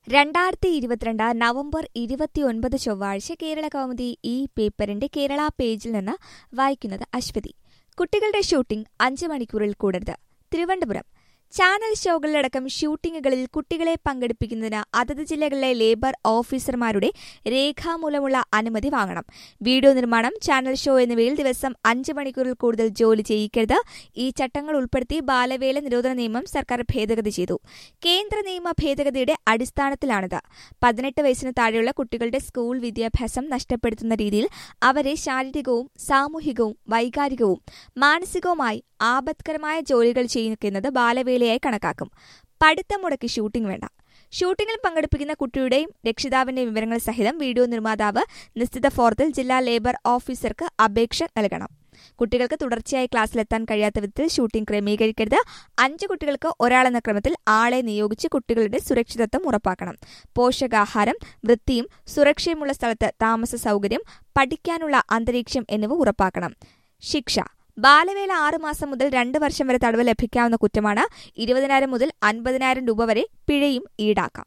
രണ്ടായിരത്തി ഇരുപത്തിരണ്ട് നവംബർ ഇരുപത്തിയൊൻപത് ചൊവ്വാഴ്ച കേരള കൗമുദി ഈ പേപ്പറിന്റെ കേരള പേജിൽ നിന്ന് വായിക്കുന്നത് അശ്വതി കുട്ടികളുടെ ഷൂട്ടിംഗ് അഞ്ച് മണിക്കൂറിൽ കൂടരുത് തിരുവനന്തപുരം ചാനൽ ഷോകളിലടക്കം ഷൂട്ടിങ്ങുകളിൽ കുട്ടികളെ പങ്കെടുപ്പിക്കുന്നതിന് അതത് ജില്ലകളിലെ ലേബർ ഓഫീസർമാരുടെ രേഖാമൂലമുള്ള അനുമതി വാങ്ങണം വീഡിയോ നിർമ്മാണം ചാനൽ ഷോ എന്നിവയിൽ ദിവസം അഞ്ച് മണിക്കൂറിൽ കൂടുതൽ ജോലി ചെയ്യിക്കരുത് ഈ ചട്ടങ്ങൾ ഉൾപ്പെടുത്തി ബാലവേല നിരോധന നിയമം സർക്കാർ ഭേദഗതി ചെയ്തു കേന്ദ്ര നിയമ ഭേദഗതിയുടെ അടിസ്ഥാനത്തിലാണിത് പതിനെട്ട് വയസ്സിന് താഴെയുള്ള കുട്ടികളുടെ സ്കൂൾ വിദ്യാഭ്യാസം നഷ്ടപ്പെടുത്തുന്ന രീതിയിൽ അവരെ ശാരീരികവും സാമൂഹികവും വൈകാരികവും മാനസികവുമായി ആപത്കരമായ ജോലികൾ ചെയ്യുന്നത് ബാലവേലയായി കണക്കാക്കും പഠിത്തം മുടക്കി ഷൂട്ടിംഗ് വേണ്ട ഷൂട്ടിംഗിൽ പങ്കെടുപ്പിക്കുന്ന കുട്ടിയുടെയും രക്ഷിതാവിന്റെയും വിവരങ്ങൾ സഹിതം വീഡിയോ നിർമ്മാതാവ് നിശ്ചിത ഫോറത്തിൽ ജില്ലാ ലേബർ ഓഫീസർക്ക് അപേക്ഷ നൽകണം കുട്ടികൾക്ക് തുടർച്ചയായി ക്ലാസ്സിലെത്താൻ കഴിയാത്ത വിധത്തിൽ ഷൂട്ടിംഗ് ക്രമീകരിക്കരുത് അഞ്ച് കുട്ടികൾക്ക് ഒരാളെന്ന ക്രമത്തിൽ ആളെ നിയോഗിച്ച് കുട്ടികളുടെ സുരക്ഷിതത്വം ഉറപ്പാക്കണം പോഷകാഹാരം വൃത്തിയും സുരക്ഷയുമുള്ള സ്ഥലത്ത് താമസ സൗകര്യം പഠിക്കാനുള്ള അന്തരീക്ഷം എന്നിവ ഉറപ്പാക്കണം ശിക്ഷ ബാലവേല ആറ് മാസം മുതൽ രണ്ട് വർഷം വരെ തടവ് ലഭിക്കാവുന്ന കുറ്റമാണ് ഇരുപതിനായിരം മുതൽ അൻപതിനായിരം രൂപ വരെ പിഴയും ഈടാക്കാം